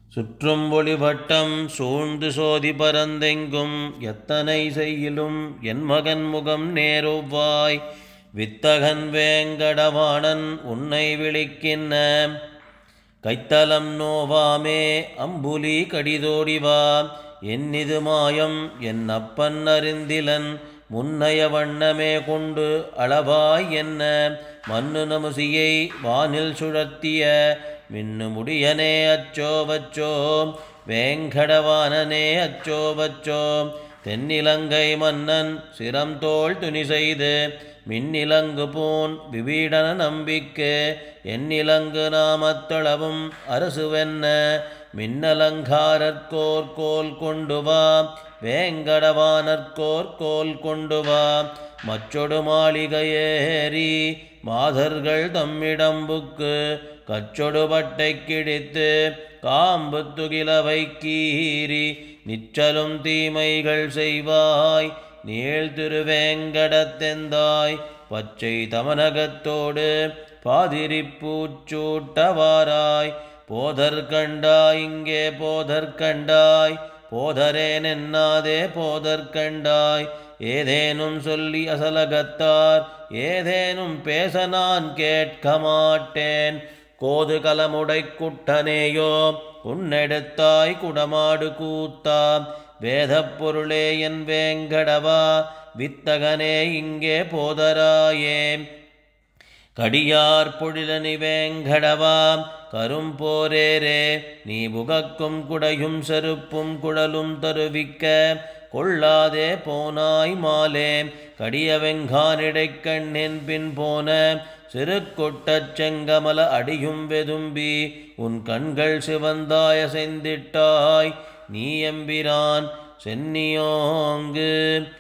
சுற்றும் ஒளிவட்டம் சூழ்ந்து சோதி பரந்தெங்கும் எத்தனை செய்யிலும் என் மகன் முகம் நேருவாய் வித்தகன் வேங்கடவாணன் உன்னை விழிக்கின்ன கைத்தலம் நோவாமே அம்புலி கடிதோடிவா என்னிது மாயம் என் அப்பன் அறிந்திலன் முன்னைய வண்ணமே கொண்டு அளவாய் என்ன மண்ணு நமுசியை வானில் சுழத்திய மின்னு முடியனே அச்சோ வச்சோ வேங்கடவானனே அச்சோ வச்சோ தென்னிலங்கை மன்னன் சிரம் தோள் துணி செய்து மின்னிலங்கு பூன் விபீடன நம்பிக்கு எண்ணிலங்கு நாமத்தளவும் அரசுவென்ன மின்னலங்காரற்கோர் கோல் கொண்டு வா வேங்கடவானற்கோர் கோல் கொண்டு வா மற்றொடு மாளிகையேறி மாதர்கள் தம்மிடம்புக்கு கச்சொடு பட்டை கிழித்து காம்பு துகிலவை கீறி நிச்சலும் தீமைகள் செய்வாய் நீள் திருவேங்கடத்தெந்தாய் பச்சை தமனகத்தோடு பாதிரிப்பூச்சூட்டவாராய் போதர் கண்டாய் இங்கே போதர் கண்டாய் போதரேன் என்னாதே போதர் கண்டாய் ஏதேனும் சொல்லி அசலகத்தார் ஏதேனும் பேச நான் கேட்க மாட்டேன் கோது கலமுடை குட்டனேயோ உன்னெடுத்தாய் குடமாடு கூத்தா வேதப் பொருளே என் வேங்கடவா வித்தகனே இங்கே போதராயே கடியார் பொழிலனி வேங்கடவா கரும்போரேரே நீ புகக்கும் குடையும் செருப்பும் குழலும் தருவிக்க கொள்ளாதே போனாய் மாலே கடிய வெங்கானிடை கண்ணின் பின் போன சிறு கொட்டச் செங்கமல அடியும் வெதும்பி உன் கண்கள் சிவந்தாய செந்திட்டாய் நீ எம்பிரான் சென்னியோங்கு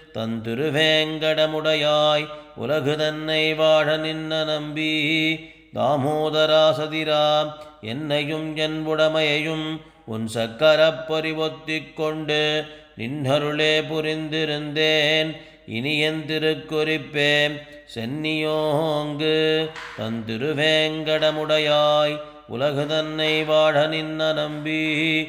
தந்திருவேங்கடமுடையாய் உலகு தன்னை வாழ நின்ன நம்பி தாமோதராசதிரா என்னையும் என் உடமையையும் உன் சக்கரப் பொறிவொத்திக் கொண்டு நின்னருளே புரிந்திருந்தேன் இனி என் திருக்குறிப்பே சென்னியோங்கு தந்திருவேங்கடமுடையாய் உலகு தன்னை வாழ நின்ன நம்பி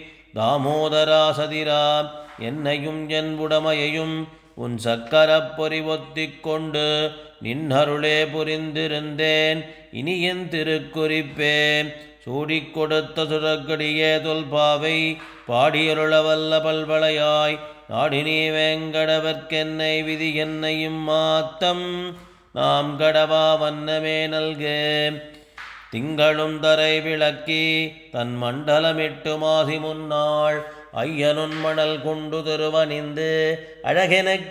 தாமோதராசதிரா என்னையும் என் உடமையையும் உன் சக்கரப் பொறிவொத்திக் கொண்டு நின்னருளே புரிந்திருந்தேன் இனி என் திருக்குறிப்பே சூடிக் கொடுத்த சுரக்கடியே தொல்பாவை பாடியருளவல்ல பல்வளையாய் நாடினி வேங்கடவர்க்கென்னை விதி என்னையும் மாத்தம் நாம் கடவா வண்ணமே நல்கு திங்களும் தரை விளக்கி தன் மண்டலமிட்டு மாசி முன்னாள் ஐயனுன் மணல் கொண்டு திருவணிந்து அழகெனக்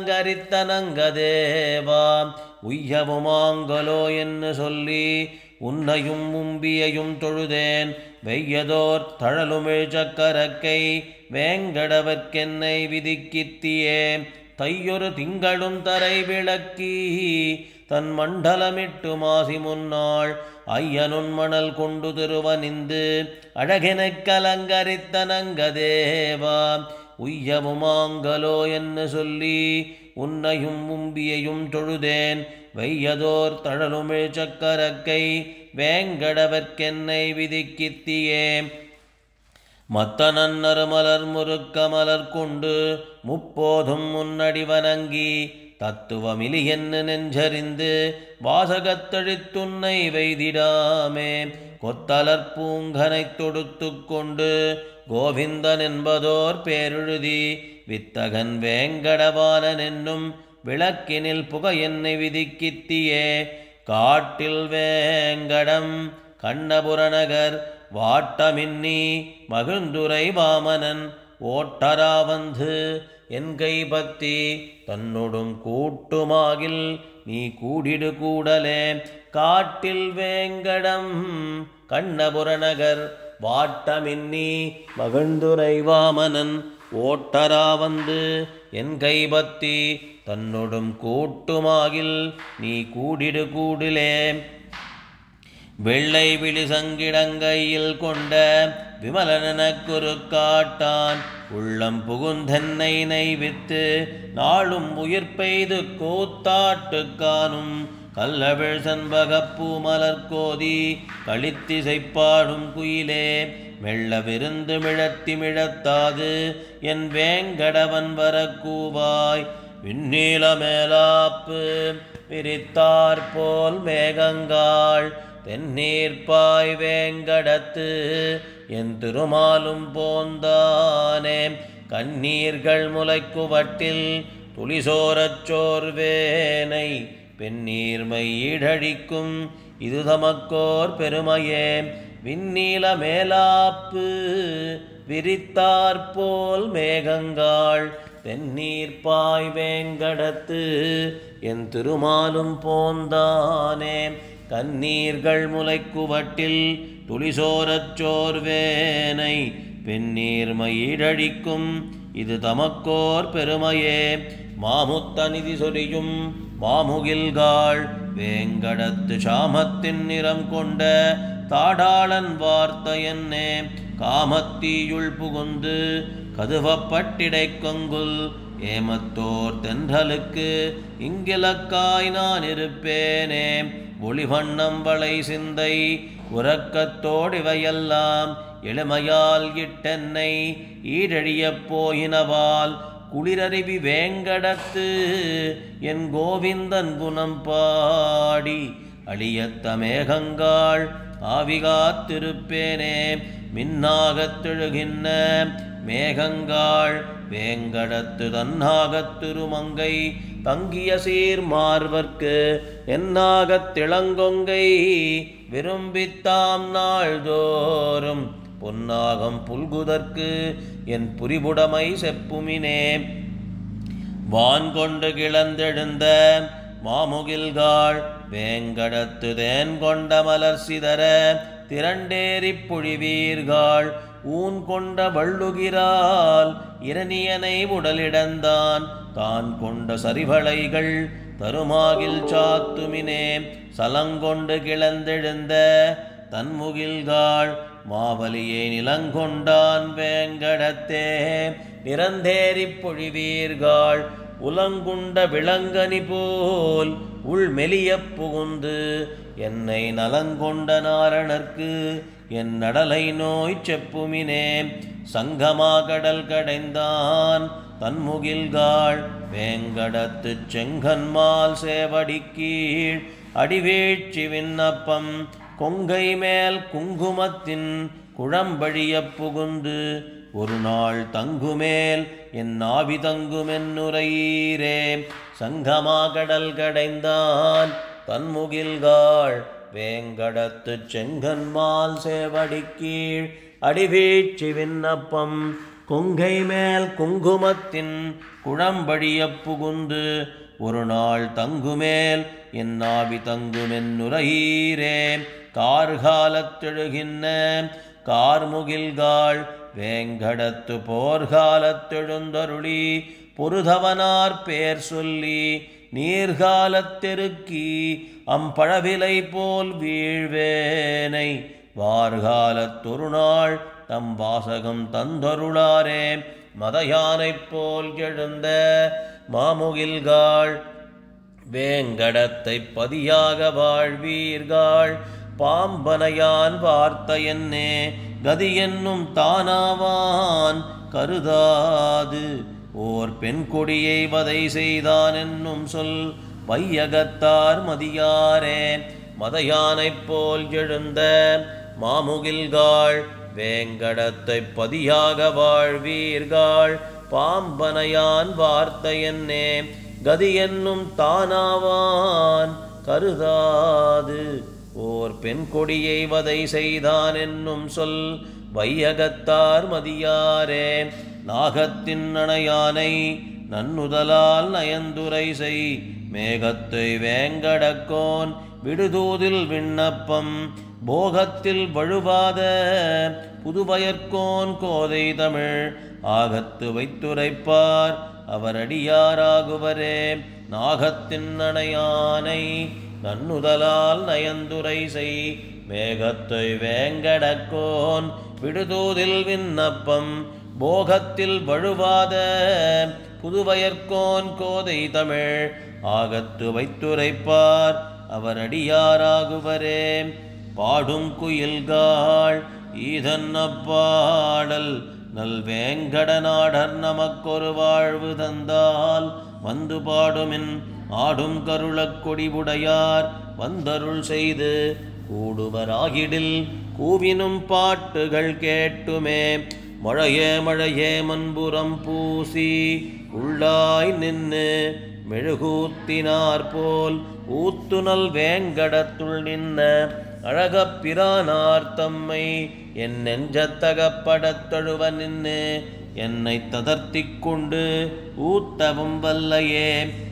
கலங்கரித்தனங்கதேவா உய்யவுமாங்கலோ என்று சொல்லி உன்னையும் உம்பியையும் தொழுதேன் வெய்யதோர் தழலுமிழ் சக்கரக்கை வேங்கடவர்க்கென்னை விதிக்கித்தியே தையொரு திங்களும் தரை விளக்கி தன் மண்டலமிட்டு மாசி முன்னாள் ஐயனுன் மணல் கொண்டு திருவனிந்து அழகெனக் கலங்கரித்தனங்கதேவா உய்யவுமாங்கலோ என்று சொல்லி உன்னையும் உம்பியையும் தொழுதேன் வையதோர் தழலுமிழ் சக்கரக்கை வேங்கடவர்க்கென்னை விதிக்கித்தியே மத்த நன்னருமலர் முறுக்க மலர் கொண்டு முப்போதும் முன்னடி வணங்கி தத்துவமிலி என்ன நெஞ்சறிந்து வாசகத்தழித்துன்னை வைதிடாமே கொத்தலர் பூங்கனைத் தொடுத்து கொண்டு கோவிந்தன் என்பதோர் பேரெழுதி வித்தகன் வேங்கடவானன் என்னும் விளக்கினில் புக என்னை விதிக்கித்தியே காட்டில் வேங்கடம் கண்ணபுரநகர் வாட்டமின்னி மகிழ்ந்துரை வாமனன் ஓட்டரா வந்து என் கை பத்தி தன்னொடும் கூட்டுமாகில் நீ கூடிடு கூடலே காட்டில் வேங்கடம் கண்ணபுரநகர் வாட்டமின்னி மகிழ்ந்துரை வாமனன் ஓட்டரா வந்து என் கைபத்தி தன்னொடும் கூட்டுமாகில் நீ கூடிடு கூடிலே வெள்ளை விழி சங்கிடங்கையில் கொண்ட விமலனக்குரு காட்டான் உள்ளம் புகுந்தென்னை நைவித்து நாளும் உயிர் பெய்து கூத்தாட்டு காணும் கல்லவிழ் சண்பகப்பூ மலர் கோதி கழித்திசைப்பாடும் குயிலே மெல்ல விருந்து மிழத்தி மிழத்தாது என் வேங்கடவன் வரக்கூவாய் விண்ணீல மேலாப்பு பிரித்தாற்போல் மேகங்காள் தென்னீர்ப்பாய் வேங்கடத்து என் திருமாலும் போந்தானே கண்ணீர்கள் முளைக்குவட்டில் துளிசோரச் சோர்வேனை பெண்ணீர்மை ஈடழிக்கும் இது தமக்கோர் பெருமையே விண்ணீல மேலாப்பு விரித்தாற்போல் மேகங்காள் தென்னீர்ப்பாய் வேங்கடத்து என் திருமாலும் போந்தானே கண்ணீர்கள் முளைக்குவட்டில் துளிசோரச் சோர்வேனை பெண்ணீர்மை ஈடழிக்கும் இது தமக்கோர் பெருமையே மாமுத்தநிதி சொரியும் மாமுகில்காள் வேங்கடத்து சாமத்தின் நிறம் கொண்ட தாடாளன் வார்த்த என்னே காமத்தீயுள் புகுந்து கதுவப்பட்டிடை கொங்குல் ஏமத்தோர் தென்றலுக்கு இங்கிலக்காய் நான் இருப்பேனே ஒளிவண்ணம் வளை சிந்தை உறக்கத்தோடிவையெல்லாம் எளிமையால் இட்டென்னை ஈடழியப் போயினவால் குளிரறிவி வேங்கடத்து என் கோவிந்தன் குணம் பாடி அழியத்த மேகங்காள் ஆவிகாத்திருப்பேனே மின்னாகத் திழுகின்ற மேகங்காள் வேங்கடத்து தன்னாகத் திருமங்கை தங்கிய சீர் மார்வர்க்கு என்னாகத் திளங்கொங்கை விரும்பித்தாம் நாள்தோறும் பொன்னாகம் புல்குதற்கு என் புரிபுடமை செப்புமினே வான் கொண்டு கிளந்தெழுந்த மாமுகில்காள் வேங்கடத்து தேன் கொண்ட மலர் சிதற திரண்டேறிப் பொழிவீர்கள் ஊன் கொண்ட வள்ளுகிறாள் இரணியனை உடலிடந்தான் தான் கொண்ட சரிவளைகள் தருமாகில் சாத்துமினே சலங்கொண்டு கிளந்தெழுந்த தன்முகில்காள் மாவலியே நிலங்கொண்டான் வேங்கடத்தே நிறந்தேறிப் பொழிவீர்கள் உலங்குண்ட விளங்கனி போல் உள் மெலியப் புகுந்து என்னை நலங்கொண்ட நாரணர்க்கு என் நடலை நோய் செப்புமினே சங்கமா கடல் கடைந்தான் தன்முகில்காள் வேங்கடத்துச் செங்கன்மால் சேவடி கீழ் அடிவீழ்ச்சி விண்ணப்பம் கொங்கை மேல் குங்குமத்தின் குழம்பழியப் புகுந்து ஒரு நாள் தங்குமேல் என் நாவி தங்குமென்னுரையீரே சங்கமா கடல் கடைந்தான் தன்முகில்காள் வேங்கடத்துச் செங்கன்மால் சேவடி கீழ் அடிவீழ்ச்சி விண்ணப்பம் கொங்கை மேல் குங்குமத்தின் குழம்பழியப் புகுந்து ஒரு நாள் தங்குமேல் என் நாவி தங்குமென்னுரையீரே கார்காலத்தெழுகின்ற கார்முகில்காள் வேங்கடத்து போர்காலத்தெழுந்தருளி பொருதவனார் பேர் சொல்லி நீர்காலத்தெருக்கி அம்பழவிலை போல் வீழ்வேனை வார்காலத்தொரு நாள் தம் வாசகம் தந்தருளாரே மதயானைப் போல் எழுந்த மாமுகில்காள் வேங்கடத்தை பதியாக வாழ்வீர்கள் பாம்பனையான் வார்த்த என்னே கதி என்னும் தானாவான் கருதாது ஓர் பெண் கொடியை வதை செய்தான் என்னும் சொல் வையகத்தார் மதியாரே மதயானைப் போல் எழுந்த மாமுகில்காள் வேங்கடத்தை பதியாக வாழ்வீர்கள் பாம்பனையான் வார்த்த என்னே கதி என்னும் தானாவான் கருதாது ஓர் பெண் கொடியை வதை செய்தான் என்னும் சொல் வையகத்தார் மதியாரே நாகத்தின் அணையானை நன்னுதலால் நயந்துரை செய் மேகத்தை வேங்கடக்கோன் விடுதூதில் விண்ணப்பம் போகத்தில் வழுவாத புதுவயற்கோன் கோதை தமிழ் ஆகத்து வைத்துரைப்பார் அவர் அடியாராகுவரே நாகத்தின் அணையானை நன்னுதலால் நயந்துரை செய் மேகத்தை வேங்கடக்கோன் விடுதூதில் விண்ணப்பம் போகத்தில் வழுவாத புதுவயற்கோன் கோதை தமிழ் ஆகத்து வைத்துரைப்பார் அவர் அடியாராகுவரே பாடும் குயில்காள் ஈதன்னப்பாடல் நல் வேங்கடநாடர் நமக்கொரு வாழ்வு தந்தால் வந்து பாடுமின் ஆடும் கருளக் கொடிவுடையார் வந்தருள் செய்து கூடுவராகிடில் கூவினும் பாட்டுகள் கேட்டுமே மழையே மழையே மண்புறம் பூசி உள்ளாய் நின்னு மெழுகூத்தினார் போல் ஊத்துனல் வேங்கடத்துள் நின்ன அழகப் பிரானார் தம்மை என் நெஞ்சத்தகப்படத் தழுவ நின்னு என்னை ததர்த்திக் கொண்டு ஊத்தவும் வல்லையே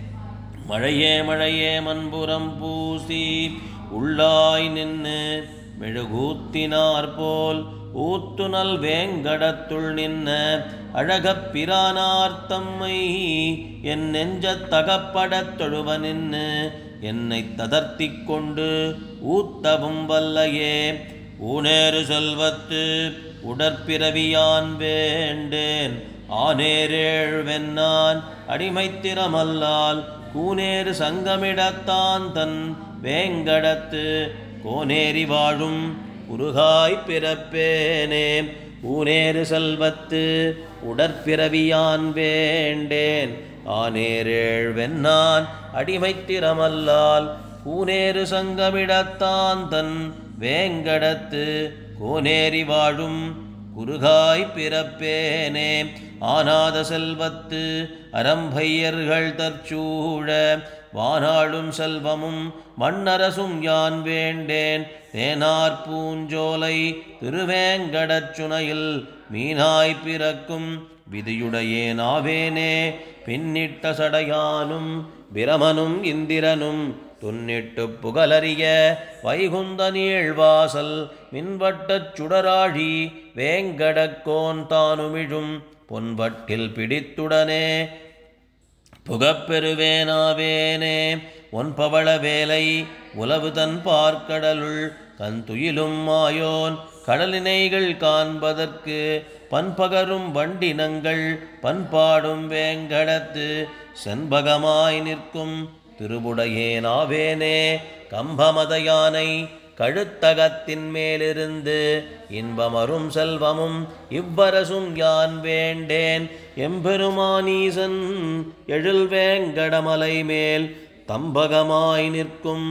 மழையே மழையே மண்புறம் பூசி உள்ளாய் நின்னு மெழுகூத்தினார் போல் ஊத்துனல் வேங்கடத்துள் நின்ன அழகப் பிரானார் தம்மை என் நெஞ்சத் தகப்படத் தொழுவ நின்னு என்னை ததர்த்திக் கொண்டு ஊத்தவும் வல்லையே ஊனேறு செல்வத்து உடற்பிறவியான் வேண்டேன் ஆனேரேழ் வென்னான் அடிமைத்திறமல்லால் கூனேறு சங்கமிடத்தான் தன் வேங்கடத்து கோனேரி வாழும் குருகாய் பிறப்பேனே ஊனேறு செல்வத்து உடற்பிறவியான் வேண்டேன் ஆனேரேழ் வென்னான் அடிமைத்திறமல்லால் கூனேறு சங்கமிடத்தான் தன் வேங்கடத்து கோனேரி வாழும் குருகாய் பிறப்பேனே ஆனாத செல்வத்து அறம்பையர்கள் தற்சூழ வானாளும் செல்வமும் மண்ணரசும் யான் வேண்டேன் தேனார் பூஞ்சோலை திருவேங்கடச் சுனையில் மீனாய் பிறக்கும் விதியுடையேனாவேனே பின்னிட்ட சடையானும் பிரமனும் இந்திரனும் துன்னிட்டு புகழறிய வைகுந்த நீழ்வாசல் மின்வட்டச் சுடராழி வேங்கடக்கோன் தானுமிழும் பொன்வட்டில் பிடித்துடனே புகப்பெருவேனாவேனே ஒன்பவள வேலை உலவு தன் பார்க்கடலுள் கந்துயிலும் மாயோன் கடலினைகள் காண்பதற்கு பண்பகரும் வண்டினங்கள் பண்பாடும் வேங்கடத்து செண்பகமாய் நிற்கும் திருவுடையேனாவேனே கம்பமத யானை கழுத்தகத்தின் மேலிருந்து இன்பமரும் செல்வமும் இவ்வரசும் யான் வேண்டேன் எம்பெருமானீசன் எழில் வேங்கடமலை மேல் தம்பகமாய் நிற்கும்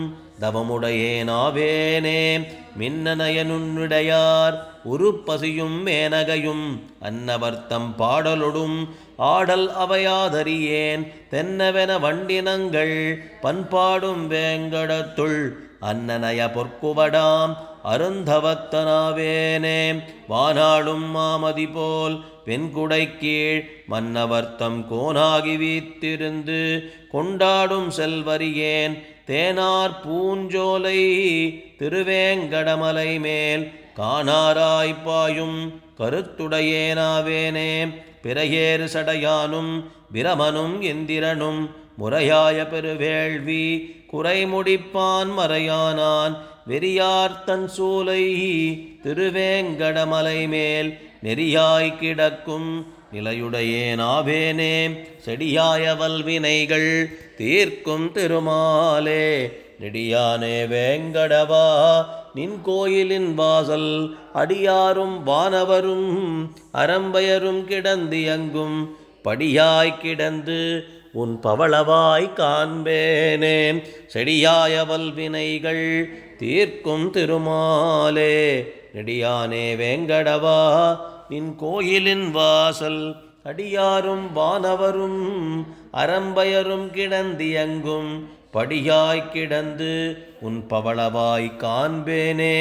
தவமுடையேனாவேனே மின்னநயனுன்னுடையார் உருப்பசியும் மேனகையும் அன்னவர்த்தம் பாடலொடும் ஆடல் அவையாதறியேன் தென்னவென வண்டினங்கள் பண்பாடும் வேங்கடத்துள் அன்னநய பொற்குவடாம் அருந்தவத்தனாவேனே வானாடும் மாமதி போல் வெண்குடை கீழ் மன்னவர்த்தம் கோனாகி வீத்திருந்து கொண்டாடும் செல்வரியேன் தேனார் பூஞ்சோலை திருவேங்கடமலை மேல் காணாராய்ப்பாயும் கருத்துடையேனாவேனே பிறையேறு சடையானும் பிரமனும் எந்திரனும் முறையாய பெருவேள்வி குறைமுடிப்பான் மறையானான் வெறியார்த்தன் சூலை திருவேங்கடமலை மேல் நெறியாய் கிடக்கும் நிலையுடையேனாவேனே செடியாய வல்வினைகள் தீர்க்கும் திருமாலே நெடியானே வேங்கடவா நின் கோயிலின் வாசல் அடியாரும் வானவரும் அறம்பயரும் கிடந்தியங்கும் படியாய் கிடந்து உன் பவளவாய் காண்பேனே செடியாய வல்வினைகள் தீர்க்கும் திருமாலே நெடியானே வேங்கடவா நின் கோயிலின் வாசல் அடியாரும் வானவரும் அறம்பயரும் கிடந்தியங்கும் படியாய் கிடந்து உன் பவளவாய் காண்பேனே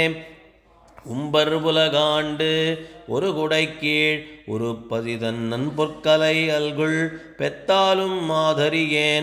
உம்பர் உலகாண்டு ஒரு குடை கீழ் உருப்பதிதன் நன்பொற்கலை அல்குள் பெத்தாலும் மாதரியேன்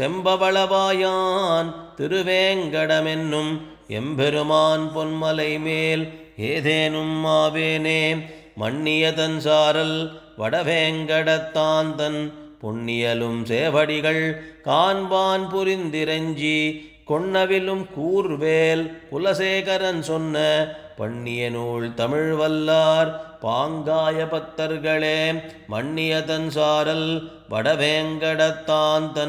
செம்பவளவாயான் திருவேங்கடமென்னும் எம்பெருமான் பொன்மலை மேல் ஏதேனும் மாவேனே மன்னியதன் சாரல் வடவேங்கடத்தான் தன் புண்ணியலும் சேவடிகள் காண்பான் புரிந்திரஞ்சி கொன்னவிலும் கூர்வேல் குலசேகரன் சொன்ன பண்ணிய நூல் தமிழ் வல்லார் பாங்காய பத்தர்களே மன்னியதன் சாரல் வடவேங்கடத்தான் தன்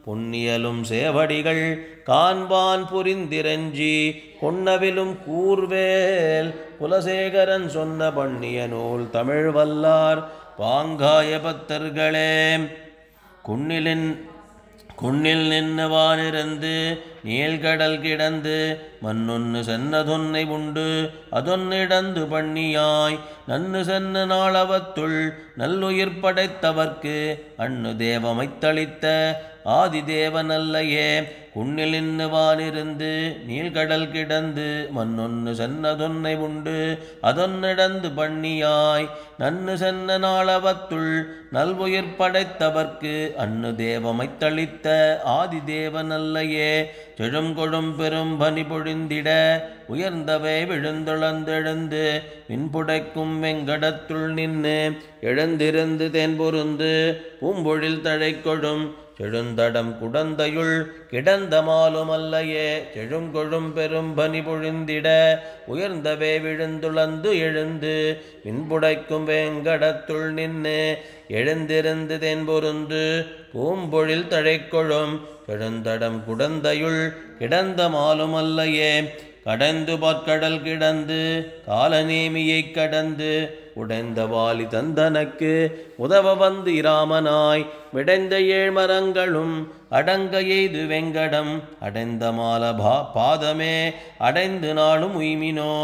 புண்ணியலும் சேவடிகள் காண்பான் புரிந்திரஞ்சி கொன்னவிலும் கூர்வேல் குலசேகரன் சொன்ன பண்ணிய நூல் தமிழ் வல்லார் பாங்காய பத்தர்களே குன்னிலின் குன்னில் நின்று வானிருந்து நீள்கடல் கிடந்து மண்ணொன்னு சென்னதொன்னை உண்டு அதொன்னிடந்து பண்ணியாய் நன்னு சென்ன நாளவத்துள் நல்லுயிர் படைத்தவர்க்கு அன்னு தேவமைத்தளித்த ஆதிதேவனல்லையே குன்னில் நின்று வானிருந்து நீள்கடல் கிடந்து மண்ணொன்னு சென்னதொன்னை உண்டு அதொன்னிடந்து பண்ணியாய் நன்னு சென்ன நாளவத்துள் நல்வுயிர் படைத்தவர்க்கு அன்னு தேவமைத்தளித்த ஆதிதேவனல்லையே செழுங்கொடும் பெரும் பனி பொழிந்திட உயர்ந்தவை விழுந்துளந்தெழுந்து மின்புடைக்கும் வெங்கடத்துள் நின்று எழுந்திருந்து தென்பொருந்து பூம்பொழில் தழைக்கொடும் செழுந்தடம் குடந்தையுள் கிடந்த மாலுமல்லையே செழுங்கொழும் பெரும் பனி பொழிந்திட உயர்ந்தவே விழுந்துளந்து எழுந்து மின்புடைக்கும் வேங்கடத்துள் நின்று எழுந்திருந்து தென்பொருந்து பூம்பொழில் தழைக்கொழும் செழுந்தடம் குடந்தையுள் கிடந்த மாலுமல்லையே கடந்து பற்கடல் கிடந்து காலநேமியைக் கடந்து உடைந்த வாலி தந்தனக்கு உதவ வந்து இராமனாய் விடைந்த ஏழ்மரங்களும் அடங்க எய்து வெங்கடம் அடைந்த மால பா பாதமே அடைந்து நாளும் உய்மினோ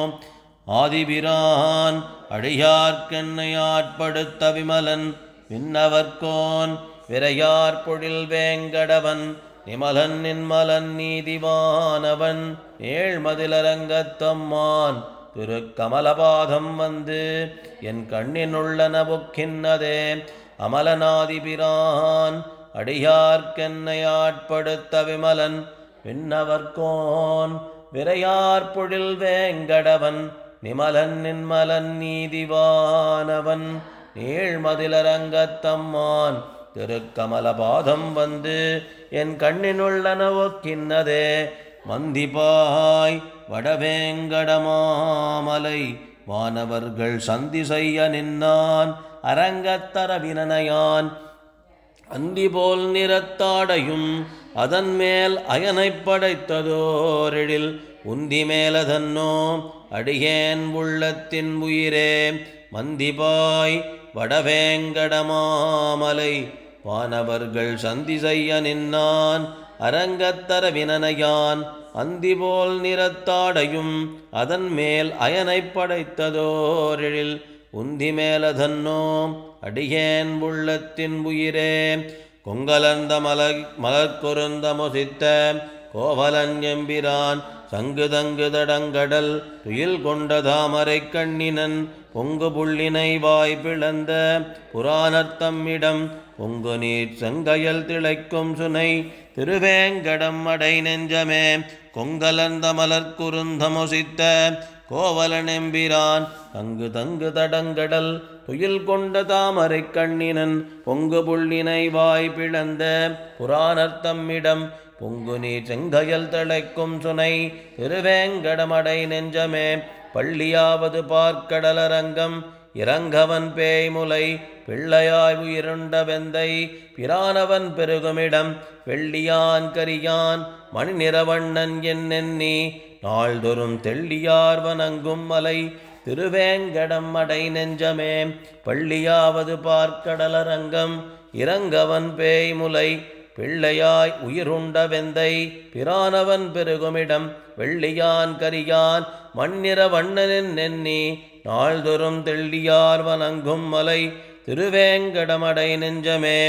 ஆதிபிரான் அடியார்க்கென்னை ஆட்படுத்த விமலன் விண்ணவர்கோன் விரையார் பொழில் வேங்கடவன் நிமலன் நின்மலன் நீதிவானவன் ஏழ்மதிலரங்கத்தம்மான் திருக்கமலபாதம் வந்து என் கண்ணினுள்ளன புக்கின்னதே அமலநாதிபிரான் அடியார்க்கென்னை ஆட்படுத்த விமலன் விண்ணவர்கோன் விரையார் பொழில் வேங்கடவன் நிமலன் நின்மலன் நீதிவானவன் நீழ்மதிலரங்கத்தம்மான் திருக்கமலபாதம் வந்து என் கண்ணினுள்ளன ஒக்கின்னதே மந்திபாய் வடவேங்கடமாமலை வானவர்கள் சந்தி செய்ய நின்னான் அரங்கத்தரவினனையான் அந்தி போல் நிறத்தாடையும் அதன் மேல் அயனைப் படைத்ததோரெழில் உந்தி மேலதன்னோ அடியேன் உள்ளத்தின் உயிரே மந்திபாய் வடவேங்கடமாமலை வானவர்கள் சந்தி செய்ய நின்னான் அரங்கத்தர வினனையான் அந்திபோல் நிறத்தாடையும் அதன் மேல் அயனைப் படைத்ததோரெழில் உந்தி மேலதன்னோ அடியேன் உள்ளத்தின் உயிரே கொங்கலந்த மலர் மலர்கொருந்த முசித்த கோவலன் எம்பிரான் சங்கு தங்கு தடங்கடல் துயில் கொண்ட தாமரை கண்ணினன் பொங்கு புள்ளினை வாய் பிளந்த புராணத்தம்மிடம் பொங்கு நீர் செங்கையல் திளைக்கும் சுனை திருவேங்கடம் அடை நெஞ்சமே கொங்கலந்த மலர் குருந்தமொசித்த கோவலன் எம்பிரான் தங்கு தங்கு தடங்கடல் துயில் கொண்ட தாமரை கண்ணினன் பொங்கு புள்ளினை வாய் பிளந்த புராணத்தம்மிடம் பொங்கு நீர் செங்கையல் தழைக்கும் சுனை திருவேங்கடமடை நெஞ்சமே பள்ளியாவது பார்க்கடலரங்கம் இறங்கவன் பேய்முலை பிள்ளையாய் உயிருண்ட வெந்தை பிரானவன் பெருகுமிடம் வெள்ளியான் கரியான் மணி நிறவண்ணன் என்னென்னி நாள்தொறும் தெள்ளியார் வணங்கும் மலை திருவேங்கடம் அடை நெஞ்சமே பள்ளியாவது பார்க்கடலரங்கம் இறங்கவன் பேய்முலை பிள்ளையாய் உயிருண்ட வெந்தை பிரானவன் பெருகுமிடம் வெள்ளியான் கரியான் மண்ணிற வண்ணனின் நென்னி நாள்தொறும் தெள்ளியார் வணங்கும் மலை திருவேங்கடமடை நெஞ்சமே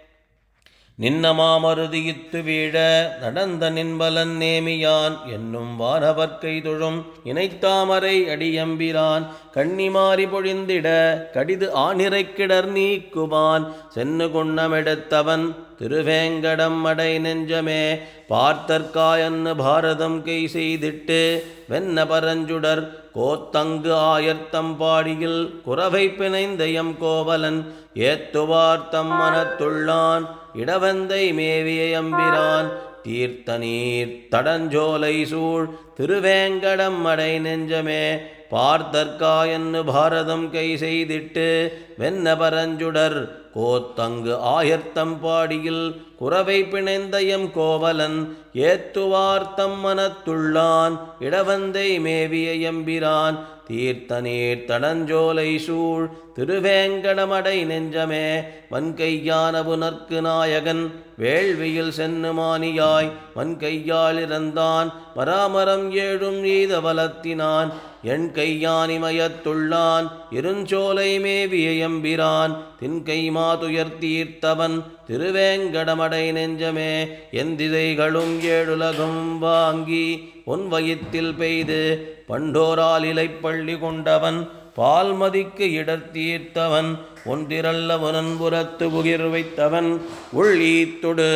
நின்ன மாமருதியித்து வீழ நடந்த நின்பலன் நேமியான் என்னும் வானவர்க்கை தொழும் இணைத்தாமரை அடியம்பிரான் கண்ணிமாறி பொழிந்திட கடிது ஆனிரை கிடர் நீக்குவான் சென்னு குண்ணமெடுத்தவன் திருவேங்கடம் அடை நெஞ்சமே பார்த்தற்காயன்னு பாரதம் கை செய்திட்டு வெண்ண பரஞ்சுடர் கோத்தங்கு ஆயர்த்தம் பாடியில் குறவை பிணைந்தயம் கோவலன் ஏத்துவார்த்தம் மனத்துள்ளான் இடவந்தை மேவிய அம்பிரான் தீர்த்த நீர் தடஞ்சோலை சூழ் திருவேங்கடம் அடை நெஞ்சமே பார்த்தற்காயன்னு பாரதம் கை செய்திட்டு வெண்ண பரஞ்சுடர் கோத்தங்கு ஆயர்த்தம் பாடியில் குறவை பிணைந்தயம் கோவலன் ஏத்துவார்த்தம் மனத்துள்ளான் இடவந்தை மேவிய எம்பிரான் தீர்த்த நீர் தடஞ்சோலை சூழ் திருவேங்கடமடை நெஞ்சமே வன்கையான புனர்க்கு நாயகன் வேள்வியில் சென்னு மானியாய் வன்கையால் இறந்தான் பராமரம் ஏழும் ஈத வலத்தினான் என் கையானிமயத்துள்ளான் இருஞ்சோலை மேவிய எம்பிரான் தின்கை மாதுயர் தீர்த்தவன் திருவேங்கடமடை நெஞ்சமே என் திசைகளும் ஏழுலகும் வாங்கி பொன் வயித்தில் பெய்து பண்டோரால் இலைப்பள்ளி கொண்டவன் பால்மதிக்கு இடர் தீர்த்தவன் ஒன்றிரல்ல புறத்து புகிர் வைத்தவன் உள்ளீத்தொடு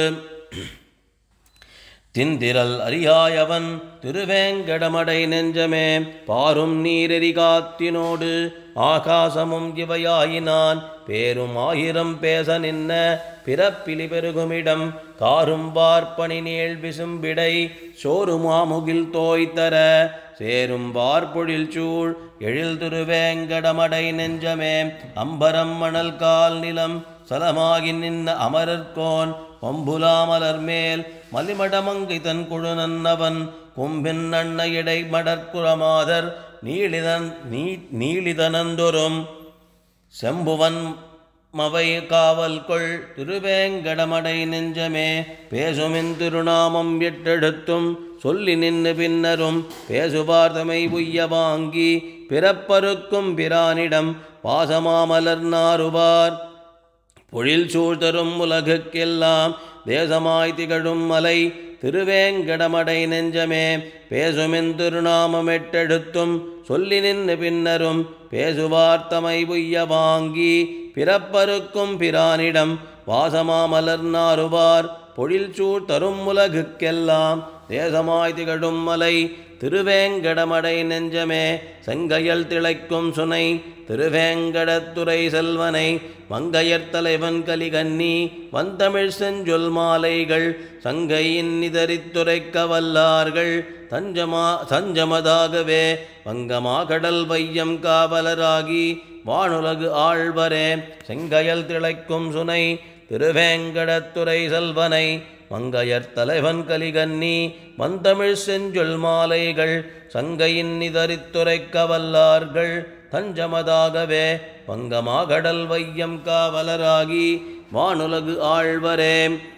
திந்திரல் அறியாயவன் திருவேங்கடமடை நெஞ்சமே பாரும் நீரெறி காத்தினோடு ஆகாசமும் இவையாயினான் பேரும் ஆயிரம் பேச நின்ன பிறப்பிலி பெருகுமிடம் காரும் வார்ப்பணி நீள் விசும்பிடை சோறுமாமுகில் தோய்த்தர சேரும் வார்பொழில் சூழ் எழில் திருவேங்கடமடை நெஞ்சமே அம்பரம் மணல் கால் நிலம் சலமாகி நின்ன அமரர்கோன் பம்புலாமலர் மேல் மலிமடமங்கை தன் குழுநன்னவன் கும்பின் அண்ண இடை மடற்குறமாதர் நீளிதன் நீ நீளிதனந்தொரும் செம்புவன் மவை காவல் கொள் திருவேங்கடமடை நெஞ்சமே பேசுமின் திருநாமம் எட்டெடுத்தும் சொல்லி நின்று பின்னரும் பேசுவார்த்தமை உய்ய வாங்கி பிறப்பருக்கும் பிரானிடம் பாசமாமலர் நாறுவார் பொழில் சூழ்தரும் உலகுக்கெல்லாம் தேசமாய் திகழும் மலை திருவேங்கடமடை நெஞ்சமே பேசுமென் திருநாமம் எட்டெடுத்தும் சொல்லி நின்று பின்னரும் பேசுவார்த்தமை உய்ய வாங்கி பிறப்பருக்கும் பிரானிடம் வாசமாமலர் நாறுவார் பொழில் சூழ் தரும் உலகுக்கெல்லாம் தேசமாய் திகழும் மலை திருவேங்கடமடை நெஞ்சமே செங்கையல் திளைக்கும் சுனை திருவேங்கடத்துறை செல்வனை மங்கையர் தலைவன் கலிகன்னி வந்தமிழ் செஞ்சொல் மாலைகள் சங்கையின் நிதரித்துரைக்க வல்லார்கள் தஞ்சமா தஞ்சமதாகவே வங்கமா கடல் வையம் காவலராகி வானுலகு ஆழ்வரே செங்கையல் திளைக்கும் சுனை திருவேங்கடத்துறை செல்வனை மங்கையர் தலைவன் கலிகன்னி வந்தமிழ் செஞ்சொல் மாலைகள் சங்கையின் நிதரித்துரைக்க வல்லார்கள் தஞ்சமதாகவே வங்கமாகடல் வையம் காவலராகி வானுலகு ஆழ்வரே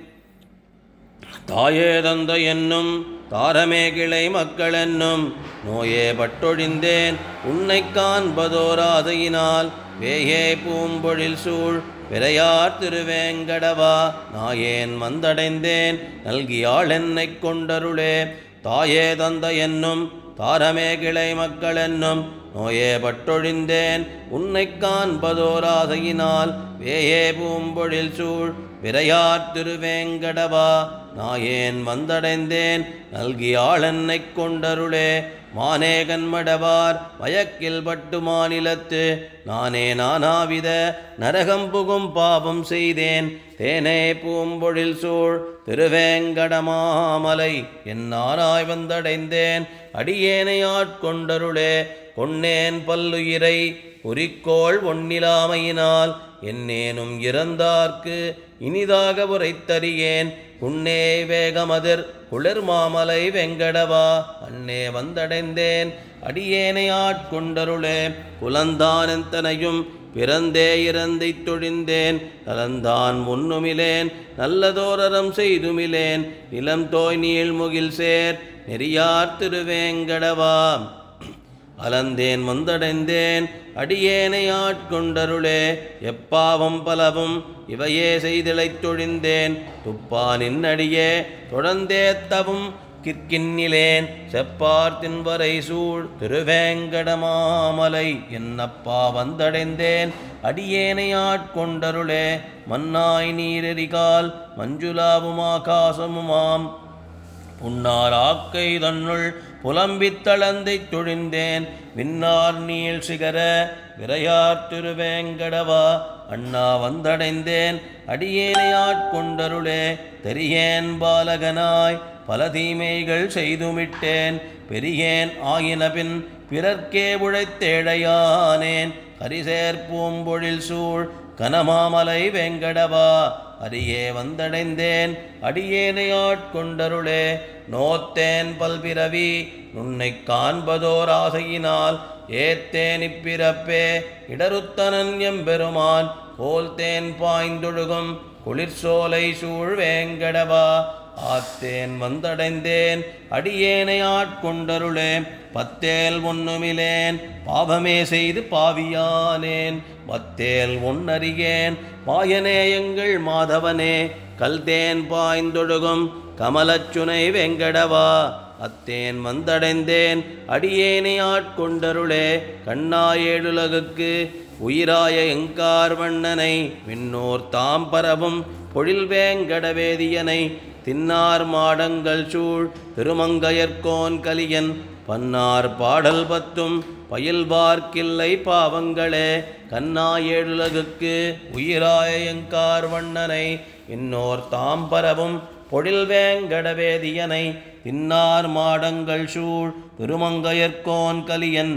தாயே தந்த என்னும் தாரமே கிளை மக்கள் என்னும் நோயே பட்டொழிந்தேன் உன்னை காண்பதோராதையினால் வேயே பூம்பொழில் சூழ் விரையார் திருவேங்கடவா நாயேன் வந்தடைந்தேன் நல்கியாள் என்னைக் கொண்டருளே தாயே தந்த என்னும் தாரமே கிளை மக்கள் என்னும் நோயே பட்டொழிந்தேன் உன்னை காண்பதோராசையினால் வேயே பூம்பொழில் சூழ் விரையார் திருவேங்கடவா நாயேன் வந்தடைந்தேன் நல்கியாள் என்னைக் கொண்டருளே மானே கண்மடவார் மயக்கில் பட்டு மாநிலத்து நானே நானாவித நரகம் புகும் பாவம் செய்தேன் தேனே பூம்பொழில் சூழ் திருவேங்கடமாமலை என்னாராய் வந்தடைந்தேன் அடியேனை ஆட்கொண்டருளே கொன்னேன் பல்லுயிரை குறிக்கோள் ஒன்னிலாமையினால் என்னேனும் இறந்தார்க்கு இனிதாக உரைத்தறியேன் புண்ணே வேகமதிர் குளிர் மாமலை வெங்கடவா அன்னே வந்தடைந்தேன் அடியேனை ஆட்கொண்டருளே குலந்தானெந்தனையும் பிறந்தே இறந்தை தொழிந்தேன் நலந்தான் முன்னுமிலேன் நல்லதோரரம் செய்துமிலேன் நிலம் தோய் நீள்முகில் சேர் நெறியார் திருவேங்கடவா அலந்தேன் வந்தடைந்தேன் அடியேனை ஆட்கொண்டருளே எப்பாவம் பலவும் இவையே செய்திழைத் தொழிந்தேன் துப்பா நின்னடியே தொடர்ந்தேத்தவும் கிற்கின்னிலேன் செப்பார் தின்வரை சூழ் திருவேங்கடமாமலை என்னப்பா வந்தடைந்தேன் அடியேனை ஆட்கொண்டருளே மன்னாய் நீரெறிகால் மஞ்சுளாவும் ஆகாசமுமாம் புன்னார் ஆக்கை தன்னுள் புலம்பித் தளந்தைத் தொழிந்தேன் விண்ணார் நீள் சிகர விரையார் திருவேங்கடவா அண்ணா வந்தடைந்தேன் அடியேனை ஆட்கொண்டருளே தெரியேன் பாலகனாய் பல தீமைகள் செய்துமிட்டேன் பெரியேன் ஆயினபின் பிறர்க்கே உழைத்தேழையானேன் கரிசேர் பூம்பொழில் சூழ் கனமாமலை வெங்கடவா அரியே வந்தடைந்தேன் அடியேனை ஆட்கொண்டருளே நோத்தேன் பல்பிறவி உன்னை காண்பதோர் ஆசையினால் ஏத்தேன் இப்பிறப்பே இடருத்தனன் எம்பெருமான் போல்தேன் பாய்ந்தொழுகும் குளிர்சோலை சூழ் வேங்கடவா ஆத்தேன் வந்தடைந்தேன் அடியேனை ஆட்கொண்டருளே பத்தேல் ஒண்ணுமிலேன் பாவமே செய்து பாவியானேன் பத்தேல் ஒன்னறியேன் மாயனே எங்கள் மாதவனே கல்தேன் பாய்ந்தொழுகும் கமலச்சுனை வெங்கடவா அத்தேன் வந்தடைந்தேன் அடியேனை ஆட்கொண்டருளே கண்ணாயேழுலகுக்கு உயிராய எங்கார் வண்ணனை விண்ணோர் தாம் பரவும் பொழில் வேங்கடவேதியனை தின்னார் மாடங்கள் சூழ் திருமங்கையர்கோன் கலியன் பன்னார் பாடல் பத்தும் பயில்வார்க்கில்லை பாவங்களே கண்ணாயேழுலகுக்கு உயிராய எங்கார் வண்ணனை விண்ணோர் தாம் பரவும் பொழில் வேங்கடவேதியனை தின்னார் மாடங்கள் சூழ் திருமங்கையர்கோன் கலியன்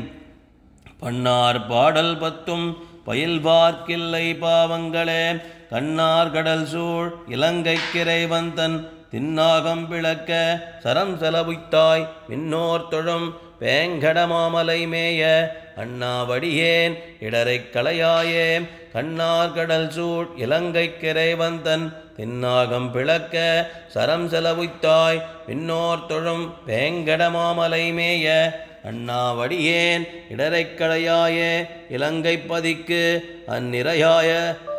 பன்னார் பாடல் பத்தும் பயில்வார்க்கில்லை பாவங்களே கண்ணார் கடல் சூழ் இலங்கைக்கிரை வந்தன் தின்னாகம் பிளக்க சரம் செலவுத்தாய் விண்ணோர் தொழும் வேங்கடமாமலை மேய அண்ணாவடியேன் இடரைக் களையாயே கண்ணார் கடல் சூழ் இலங்கைக்கிரை வந்தன் தின்னாகம் பிளக்க சரம் செலவுத்தாய் விண்ணோர் தொழும் வேங்கடமாமலை மேய அண்ணாவடியேன் இடரைக் களையாயே இலங்கை பதிக்கு அந்நிறையாய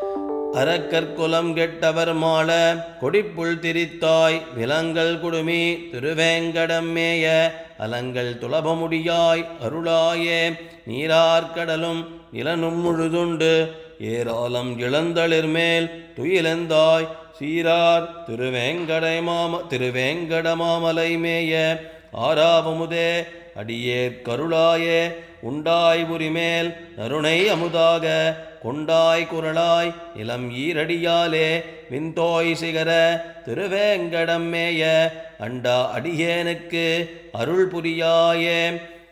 அறக்கற்குலம் கெட்டவர் மாள கொடிப்புள் திரித்தாய் விலங்கல் குடுமி திருவேங்கடம் மேய அலங்கள் துளபமுடியாய் அருளாயே நீரார்கடலும் நிலனும் முழுதுண்டு ஏராளம் இளந்தளிர் மேல் துயிலெந்தாய் சீரார் திருவேங்கடை மாம திருவேங்கடமாமலை மேய ஆராவமுதே அடியேற் கருளாயே உண்டாய் உரிமேல் நருணை அமுதாக கொண்டாய் குரலாய் இளம் ஈரடியாலே விந்தோய் சிகர திருவேங்கடம் மேய அண்டா அடியேனுக்கு அருள் புரியாயே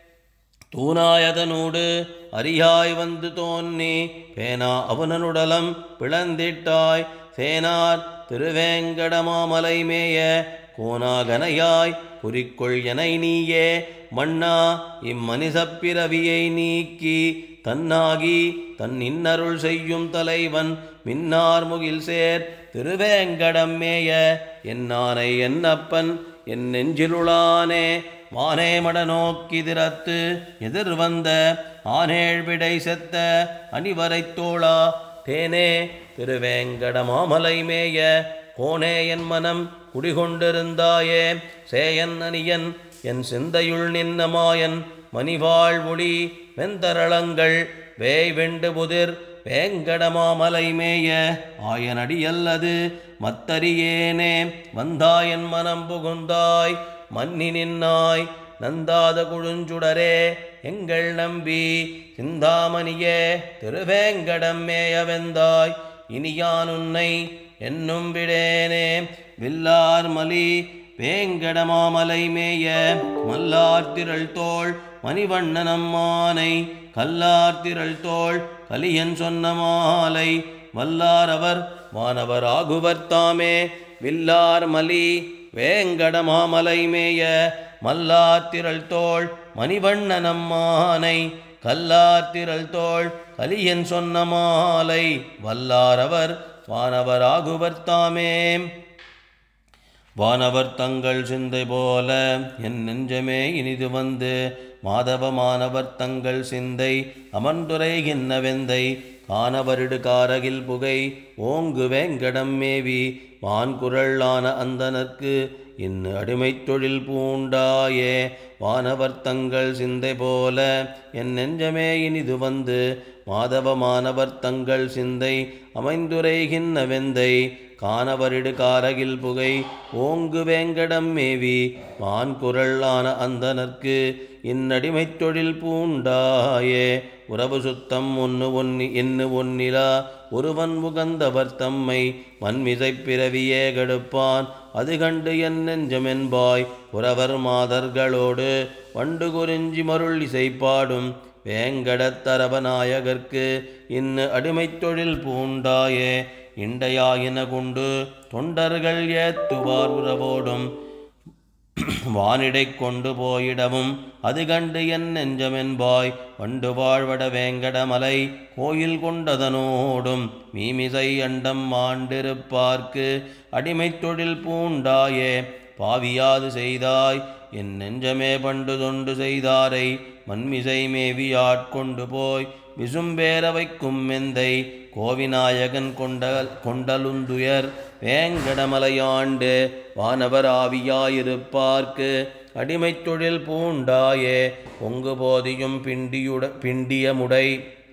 தூணாயதனூடு அரியாய் வந்து தோன்னி பேனா அவனனுடலம் பிளந்திட்டாய் சேனார் திருவேங்கடமாமலை மேய கோனாகனையாய் குறிக்கொள் எனை நீயே மன்னா இம்மனிசப்பிறவியை நீக்கி தன்னாகி தன் இன்னருள் செய்யும் தலைவன் மின்னார் முகில் சேர் திருவேங்கடம் மேய என்னானை என்னப்பன் என் நெஞ்சிலுளானே வானே மட நோக்கி திறத்து எதிர் வந்த ஆனேழ் விடை செத்த அணிவரைத் தோளா தேனே திருவேங்கட மாமலை மேய கோனே என் மனம் குடிகொண்டிருந்தாயே சேயன் அணியன் என் சிந்தையுள் நின்ன மாயன் மணிவாழ் ஒளி வெந்தரளங்கள் வேய் வெண்டு புதிர் வேங்கடமாமலை மேய ஆயனடி அல்லது மத்தறியேனே வந்தாயன் மனம் புகுந்தாய் மன்னி நின்னாய் நந்தாத குழுஞ்சுடரே எங்கள் நம்பி சிந்தாமணியே திருவேங்கடம் மேயவெந்தாய் இனியான் உன்னை என்னும் விடேனே வில்லார் மலி வேங்கடமாமலை மேய மல்லார் திரள் தோள் மணிவண்ணனம்மானை கல்லார் திரள் தோள் கலியன் சொன்ன மாலை வல்லார் அவர் வானவர் ஆகுவர் தாமே வில்லார் மலி வேங்கடமாமலை மேய மல்லார் திரள் தோள் மணிவண்ணனம்மானை கல்லார் திரள் தோள் கலியன் சொன்ன மாலை வல்லாரவர் வானவர் ஆகுவர் தாமே வானவர் தங்கள் சிந்தை போல என் நெஞ்சமே இனிது வந்து மாதவமானவர் தங்கள் சிந்தை அமர்ந்துரைகின்ன வெந்தை காணவரிடு காரகில் புகை ஓங்கு வேங்கடம் மேவி வான்குரலான அந்தனர்க்கு இன்னு அடிமைத் தொழில் பூண்டாயே வானவர் தங்கள் சிந்தை போல என் நெஞ்சமே இனிது வந்து மாதவமானவர் தங்கள் சிந்தை அமைந்துரைகின்ன வெந்தை காணவரிடு காரகில் புகை ஓங்கு வேங்கடம் மேவி வான்குரலான அந்தனர்க்கு இன்னடிமைத் தொழில் பூண்டாயே உறவு சுத்தம் ஒன்னு ஒன்னி என்னு ஒன்னிலா ஒருவன் உகந்தவர் தம்மை மண்மிசைப் பிறவியே கெடுப்பான் அது கண்டு என் நெஞ்சமென்பாய் புறவர் மாதர்களோடு வண்டு குறிஞ்சி மருள் இசைப்பாடும் வேங்கடத்தரவநாயகர்க்கு இன்னு அடிமைத் தொழில் பூண்டாயே இண்டையாயின கொண்டு தொண்டர்கள் ஏத்துவார் உறவோடும் வானிடை கொண்டு போயிடவும் அது கண்டு என் நெஞ்சமென்பாய் வண்டு வாழ்வட வேங்கடமலை கோயில் கொண்டதனோடும் மீமிசை அண்டம் மாண்டிருப்பார்க்கு அடிமைத் தொழில் பூண்டாயே பாவியாது செய்தாய் என் நெஞ்சமே பண்டு தொண்டு செய்தாரை மண்மிசை மேவி ஆட்கொண்டு போய் விசும்பேர வைக்கும் மெந்தை கோவிநாயகன் கொண்ட கொண்டலுந்துயர் வேங்கடமலையாண்டு வானவர் ஆவியாயிருப்பார்க்கு அடிமைத் தொழில் பூண்டாயே பொங்கு போதியும் பிண்டியுட பிண்டியமுடை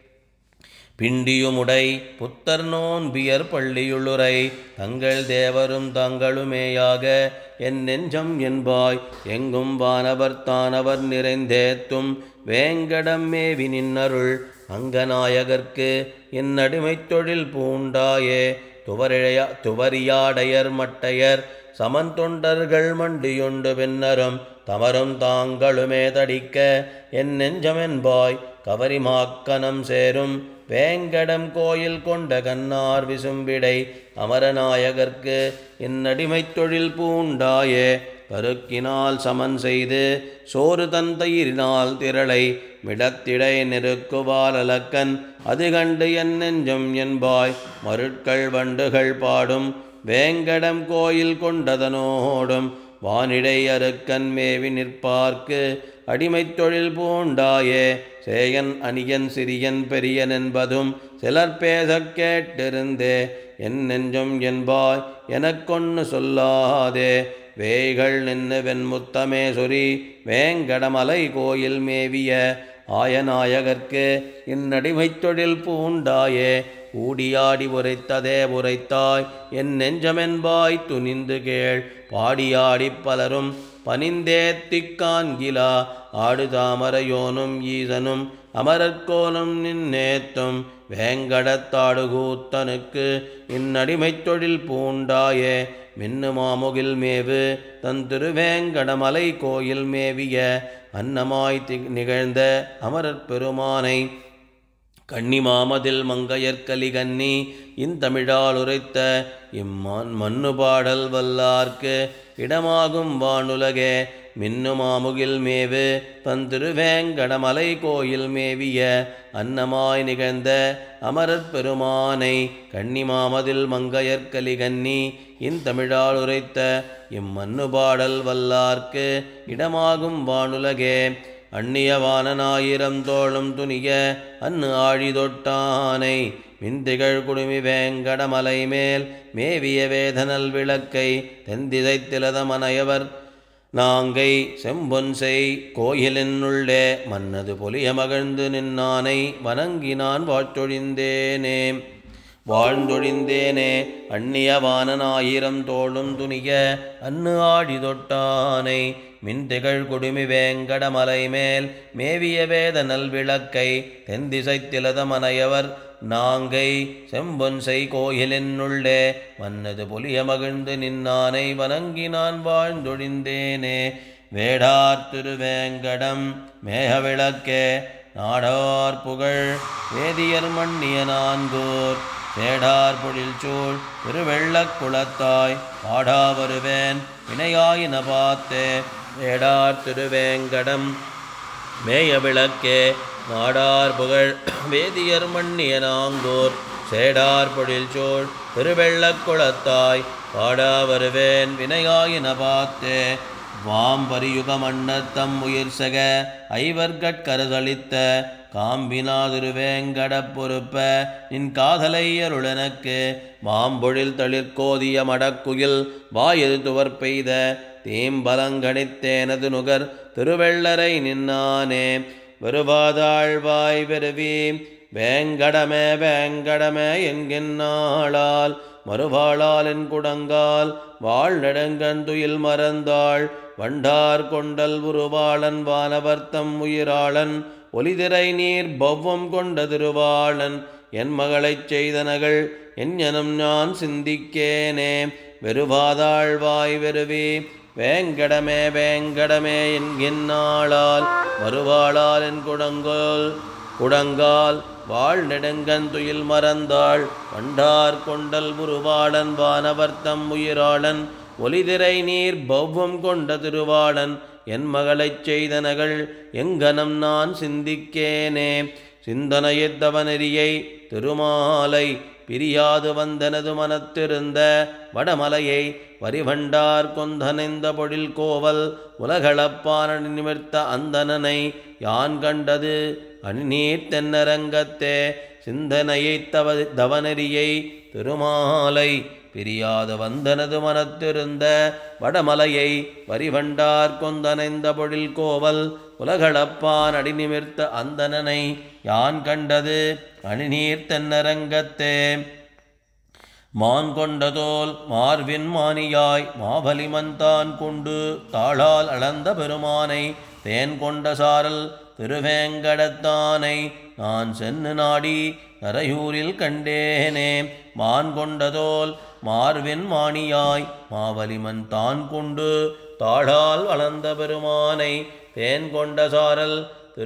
பிண்டியுமுடை புத்தர் நோன்பியர் பள்ளியுளுரை தங்கள் தேவரும் தங்களுமேயாக என் நெஞ்சம் என்பாய் எங்கும் வானவர் தானவர் நிறைந்தேத்தும் வேங்கடம் மேவி நின்னருள் அங்கநாயகர்க்கு என் அடிமைத் தொழில் பூண்டாயே துவரிழைய துவரியாடையர் மட்டையர் சமந்தொண்டர்கள் மண்டியுண்டு பின்னரும் தமரும் தாங்களுமே தடிக்க என் நெஞ்சமென்பாய் கவரிமாக்கனம் சேரும் வேங்கடம் கோயில் கொண்ட கண்ணார் விசும்பிடை அமரநாயகர்க்கு என் அடிமைத் தொழில் பூண்டாயே கருக்கினால் சமன் செய்து சோறு தந்தையினால் திரளை மிடத்திடை நெருக்குவால் அலக்கன் அது கண்டு என் நெஞ்சம் என்பாய் மருட்கள் வண்டுகள் பாடும் வேங்கடம் கோயில் கொண்டதனோடும் வானிடை அருக்கன் மேவி நிற்பார்க்கு அடிமைத் தொழில் பூண்டாயே சேயன் அணியன் சிறியன் பெரியன் என்பதும் சிலர் பேசக் கேட்டிருந்தே என் நெஞ்சம் என்பாய் எனக்கொன்னு சொல்லாதே வேய்கள் நின்று வெண்முத்தமே சொரி வேங்கடமலை கோயில் மேவிய ஆயநாயகர்க்கு இந்நடிமைத் தொழில் பூண்டாயே ஊடியாடி உரைத்ததே உரைத்தாய் என் நெஞ்சமென்பாய் துணிந்து கேள் பாடியாடிப் பலரும் பனிந்தேத்திக் காண்கிலா ஆடு தாமரையோனும் ஈசனும் அமரர்கோனும் நின்னேத்தும் வேங்கடத்தாடுகூத்தனுக்கு இந்நடிமைத் தொழில் பூண்டாயே மின்னு மாமுகில் மேவு தன் திருவேங்கடமலை கோயில் மேவிய அன்னமாய் தி நிகழ்ந்த அமரர் பெருமானை கன்னிமாமதில் மங்கையற்கலி கன்னி இந்தமிழால் உரைத்த இம்மான் மண்ணு பாடல் வல்லார்க்கு இடமாகும் வானுலகே மின்னு மாமுகில் மேவு பந்திருவேங்கடமலை கோயில் மேவிய அன்னமாய் நிகழ்ந்த அமரர் பெருமானை கன்னிமாமதில் மங்கையற்கலி கன்னி இந்தமிழால் உரைத்த இம்மண்ணு பாடல் வல்லார்க்கு இடமாகும் வானுலகே அந்நியவானனாயிரம் தோளும் துணிய அன்னு ஆழி தொட்டானை மின்திகழ் குடுமி வேங்கடமலை மேல் மேவிய வேதனல் விளக்கை தென்திசைத்திலத மனையவர் நாங்கை செம்பொன் செய் கோயிலினுள்ளே மன்னது பொலிய மகிழ்ந்து நின்னானை வணங்கினான் வாழ்த்தொழிந்தேனே வாழ்ந்தொழிந்தேனே அந்நியவானனாயிரம் தோளும் துணிய அன்னு ஆழி தொட்டானை மின்திகழ் குடுமி வேங்கடமலை மேல் மேவிய வேத நல்விளக்கை தென்திசைத்திலத மனையவர் நாங்கை செம்பொன்சை கோயிலினுள்ளே மன்னது பொலிய மகிழ்ந்து நின்னானை வணங்கினான் வாழ்ந்தொழிந்தேனே வேடார் திருவேங்கடம் மேகவிளக்கே நாடார் புகழ் வேதியர் மன்னிய நான்கோர் தேடார் பொழில் சூழ் திருவெள்ளக் குளத்தாய் பாடா வருவேன் வினையாயின பார்த்தே வேடார் திருவேங்கடம் மேய விளக்கே நாடார் புகழ் வேதியர் மன்னிய நாங்கூர் சேடார் பொழில் சூழ் திருவெள்ளக் குளத்தாய் பாடா வருவேன் வினையாயின பார்த்தே வாம்பரியுக மன்னத்தம் உயிர் சக ஐவர்கட்கரசளித்த காம்பினாதிருவேங்கடப் பொறுப்ப நின் காதலை அருளனக்கு மாம்பொழில் தளிர்கோதிய மடக்குயில் வாயில் துவர் பெய்த தீம்பலங்கணித்தேனது நுகர் திருவெள்ளரை நின்னானே வருவாதாழ்வாய் வெறுவி வேங்கடமே வேங்கடமே என்கின்னாளால் மறுவாளால் என் குடங்கால் வாழ் நெடுங்கந்துயில் மறந்தாள் வண்டார் கொண்டல் உருவாளன் வானவர்த்தம் உயிராளன் ஒலிதிரை நீர் பவ்வம் கொண்ட திருவாளன் என் மகளைச் செய்தனகள் என் நான் சிந்திக்கேனே வெறுவாதாழ்வாய் வெறுவி வேங்கடமே வேங்கடமே என்கின்னாளால் மறுவாளால் என் குடங்கோல் குடங்கால் வாழ் நெடுங்கந்துயில் மறந்தாள் வண்டார் கொண்டல் முருவாளன் வானவர்த்தம் உயிராளன் ஒலிதிரை நீர் பௌவம் கொண்ட திருவாளன் என் மகளைச் செய்தனகள் எங்கனம் நான் சிந்திக்கேனே சிந்தனையித்தவனெறியை திருமாலை பிரியாது வந்தனது மனத்திருந்த வடமலையை வரிவண்டார் கொந்தனைந்த பொழில் கோவல் உலகளப்பான நிமிர்த்த அந்தனனை யான் கண்டது அணிநீர் தென்னரங்கத்தே சிந்தனையைத் தவ தவனெறியை திருமாலை பிரியாது வந்தனது மனத்திருந்த வடமலையை வரிவண்டார் கொந்தனைந்த பொழில் கோவல் உலகளப்பான் அடிநிமிர்த்த அந்தனனை யான் கண்டது அணிநீர் தென்னரங்கத்தே மான் கொண்டதோல் மார்வின் மானியாய் மாபலிமன்தான் கொண்டு தாளால் அளந்த பெருமானை தேன் கொண்ட சாரல் திருவேங்கடத்தானை நான் சென்னு நாடி நரையூரில் கண்டேனே மான் கொண்டதோல் மார்வின் மானியாய் மாவலிமன் தான் கொண்டு தாழால் வளர்ந்த பெருமானை தேன் கொண்ட சாரல்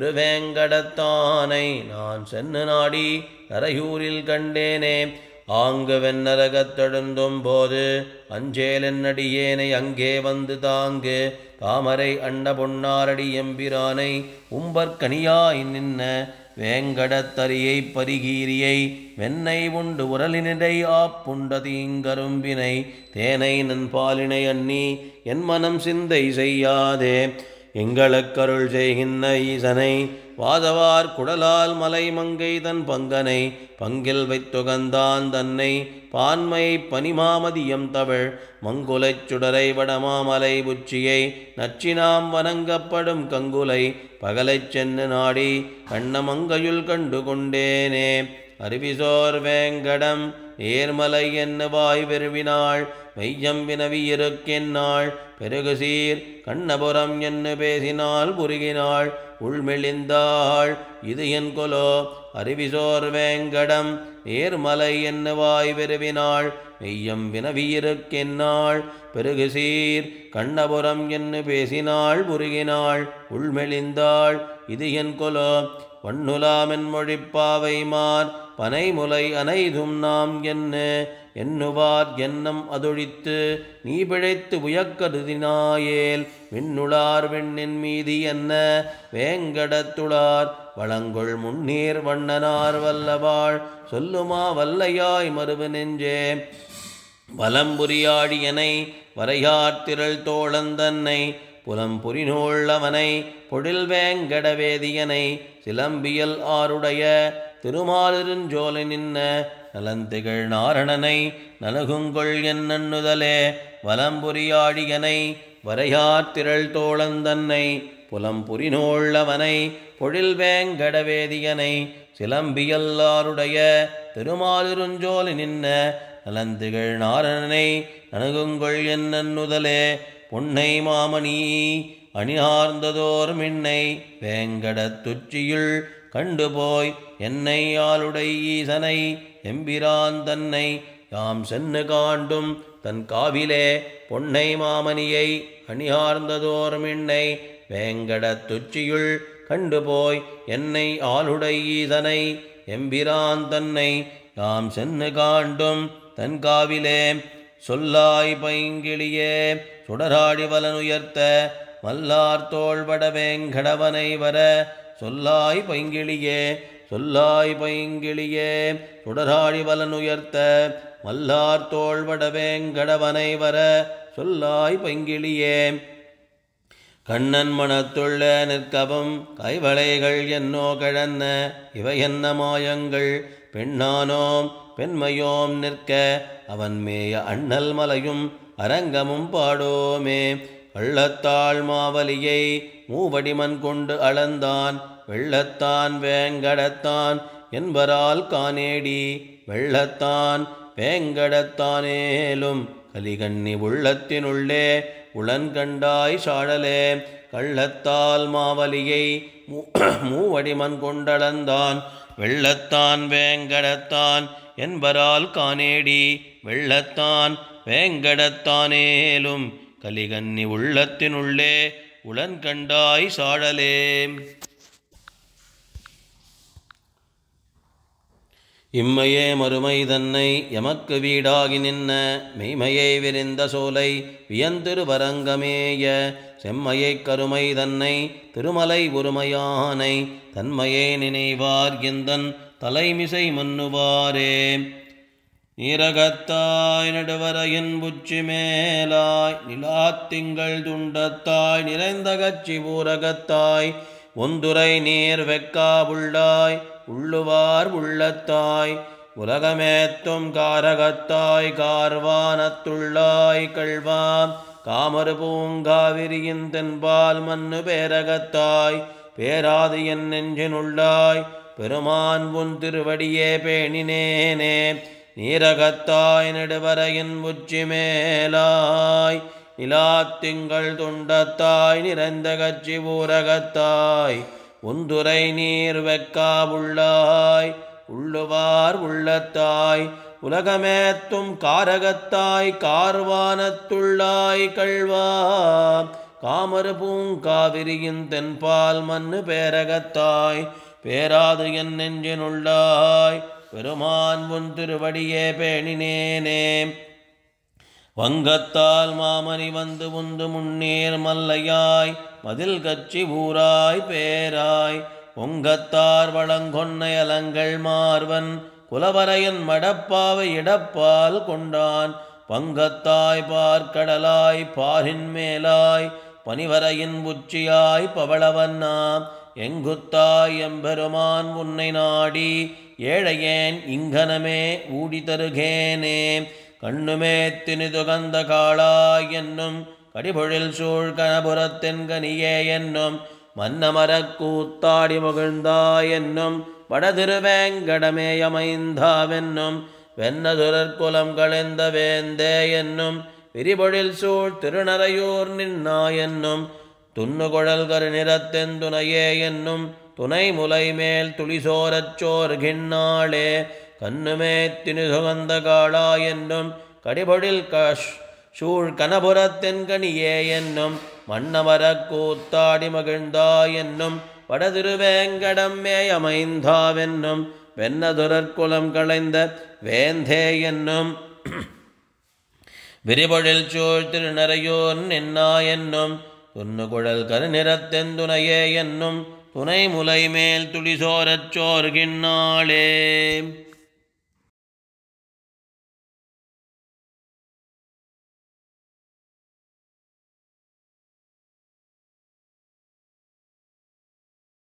திருவேங்கடத்தானை நான் சென்னு நாடி நரையூரில் கண்டேனே ஆங்கு வெண்ணரகத்தெழுந்தும் போது அஞ்சேலென்னடியேனை அங்கே வந்து தாங்கு தாமரை அண்ட பொன்னாரடி எம்பிரானை உம்பற்கனியாய் நின்ன வேங்கடத்தரியை பரிகீரியை வெண்ணை உண்டு உரலினிடை ஆப்புண்ட தீங்கரும்பினை தேனை நன்பாலினை அண்ணி என் மனம் சிந்தை செய்யாதே எங்களுக்கருள் செய்கின்ற ஈசனை வாதவார் குடலால் மலை மங்கை தன் பங்கனை பங்கில் வைத்துகந்தான் தன்னை பான்மை பனிமாமதியம் தவழ் மங்குலைச் சுடரை வடமாமலை உச்சியை நச்சினாம் வணங்கப்படும் கங்குலை பகலைச் சென்னு நாடி கண்ணமங்கையுள் கண்டு கொண்டேனே அருவிசோர் வேங்கடம் ஏர்மலை என்ன வாய் விரும்பினாள் மெய்யம் வினவி இருக்கென்னாள் பெருகு சீர் கண்ணபுரம் என்ன பேசினாள் புருகினாள் உள்மெளிந்தாள் இது என் கொலோ அருவிசோர் வேங்கடம் ஏர்மலை என்ன வாய் விரும்பினாள் மெய்யம் வினவியிருக்கென்னாள் பெருகு சீர் கண்ணபுரம் என்ன பேசினாள் புருகினாள் உள்மெளிந்தாள் இது என் கொலோ வண்ணுலாமென் மொழிப்பாவை மார் பனைமுலை அனைதும் நாம் என்ன எண்ணுவார் எண்ணம் அதொழித்து நீ பிழைத்து உயக்கருதினாயேல் விண்ணுளார் விண்ணின் மீதி என்ன வேங்கடத்துளார் வளங்கொள் முன்னீர் வண்ணனார் வல்லவாள் சொல்லுமா வல்லையாய் மறுவு நெஞ்சே வலம்புரியாடியனை வரையாத்திரள் தோழந்தன்னை புலம்புரிநூள்ளவனை பொழில் வேங்கடவேதியனை சிலம்பியல் ஆருடைய திருமாலிருஞ்சோலை நின்ன நலந்திகழ் நாரணனை நலகுங்கொள் என்னுதலே வலம்புரியாடியனை வரையாத்திரள் தோழந்தன்னை புலம்புரிநூள்ளவனை பொழில் வேங்கடவேதியனை சிலம்பியல்லாருடைய திருமாலிருஞ்சோலை நின்ன நலந்திகழ் நாரணனை நனகுங்கொள் என்னுதலே பொன்னை மாமணி அணியார்ந்ததோர் மின்னை வேங்கடத் துச்சியுள் கண்டுபோய் என்னை ஆளுடை ஈசனை எம்பிரான் தன்னை யாம் சென்னு காண்டும் தன் காவிலே பொன்னை மாமணியை அணியார்ந்ததோர் மின்னை வேங்கடத் துச்சியுள் கண்டுபோய் என்னை ஆளுடை ஈசனை எம்பிரான் தன்னை யாம் சென்னு காண்டும் தன் காவிலே சொல்லாய் பைங்கிளியே சுடராடி வலனுயர்த்த மல்லார் தோள்பட வேங்கடவனை வர சொல்லாய் பைங்கிளியே சொல்லாய் பைங்கிளியே சுடராடி வலனுயர்த்த மல்லார் தோள்பட வேங்கடவனை வர சொல்லாய் பைங்கிளியே கண்ணன் மனத்துள்ள நிற்கவும் கைவளைகள் என்னோ கிழன்ன இவை என்ன மாயங்கள் பெண்ணானோம் பெண்மையோம் நிற்க அவன் மேய அண்ணல் மலையும் அரங்கமும் பாடோமே கள்ளத்தாள் மாவலியை மூவடிமன் கொண்டு அளந்தான் வெள்ளத்தான் வேங்கடத்தான் என்பரால் காணேடி வெள்ளத்தான் வேங்கடத்தானேலும் கலிகண்ணி உள்ளத்தினுள்ளே உளன்கண்டாய் சாழலே கள்ளத்தால் மாவலியை மூ மூவடிமன் கொண்டளந்தான் வெள்ளத்தான் வேங்கடத்தான் என்பரால் காணேடி வெள்ளத்தான் வேங்கடத்தானேலும் கலிகன்னி உள்ளத்தினுள்ளே உளன்கண்டாய் சாழலே இம்மையே மறுமை தன்னை எமக்கு வீடாகி நின்ன மெய்மையை விரிந்த சோலை வியந்திருவரங்கமேய செம்மையைக் கருமை தன்னை திருமலை ஒருமையானை தன்மையே நினைவார் எந்தன் தலைமிசை மன்னுவாரே நீரகத்தாய் நடுவரையின் புச்சி மேலாய் நிலாத்திங்கள் துண்டத்தாய் நிறைந்த கச்சி ஊரகத்தாய் ஒந்துரை நீர் வெக்கா உள்ளாய் உள்ளுவார் உள்ளத்தாய் உலகமேத்தும் காரகத்தாய் கார்வானத்துள்ளாய் கள்வாம் காமரு பூங்காவிரியின் தென்பால் மண்ணு பேரகத்தாய் பேராது என் நெஞ்சினுள்ளாய் பெருமான் உன் திருவடியே பேணினேனே நீரகத்தாய் நெடுவரையின் உச்சி மேலாய் நிலாத்திங்கள் துண்டத்தாய் நிறைந்த கட்சி ஊரகத்தாய் உந்துரை நீர் வெக்கா உள்ளாய் உள்ளுவார் உள்ளத்தாய் உலகமேத்தும் காரகத்தாய் கார்வானத்துள்ளாய் கள்வா காமரு பூங்காவிரியின் தென்பால் மண்ணு பேரகத்தாய் பேராது என் நெஞ்சினுள்ளாய் பெருமான் உன் திருவடியே பேணினேனே வங்கத்தால் மாமணி வந்து உந்து முன்னேர் மல்லையாய் மதில் கச்சி ஊராய் பேராய் பொங்கத்தார் வளங்கொன்னை அலங்கள் மார்வன் குலவரையன் மடப்பாவை இடப்பால் கொண்டான் பங்கத்தாய் பார்க்கடலாய் பாரின் மேலாய் பனிவரையின் உச்சியாய் பவளவன்னா எங்குத்தாய் எம்பெருமான் உன்னை நாடி ஏழையேன் இங்கனமே ஊடி தருகேனே கண்ணுமே தினிதுகந்த காளாய் என்னும் கடிபொழில் சூழ் கணபுரத்தின் கனியே என்னும் மன்னமரக் கூத்தாடி மகிழ்ந்தாய் என்னும் வடதிருவேங்கடமேயமைந்தாவென்னும் வெண்ணதுரர் குலம் களைந்த வேந்தே என்னும் விரிபொழில் சூழ் திருநறையூர் நின்னா என்னும் துண்ணுகுழல் கருநிறத்தென் துணையே என்னும் துணை முலை மேல் துளிசோரச் சோர்கின்னாளே கண்ணுமே தினுசுகந்த காளா என்னும் கடிபொழில் கஷ் சூழ் கனபுரத்தின் கனியே என்னும் மன்னமரக் கூத்தாடி மகிழ்ந்தாய் என்னும் வடதிருவேங்கடம் மேயமைந்தாவென்னும் வெண்ணதுரர் குலம் களைந்த வேந்தே என்னும் விரிபொழில் சூழ் திருநறையோர் நின்னா என்னும் துண்ணுகுழல் கருநிறத்தெந்துணையே என்னும் துணை முலை மேல் துளிசோரச் சோர்கின்னாளே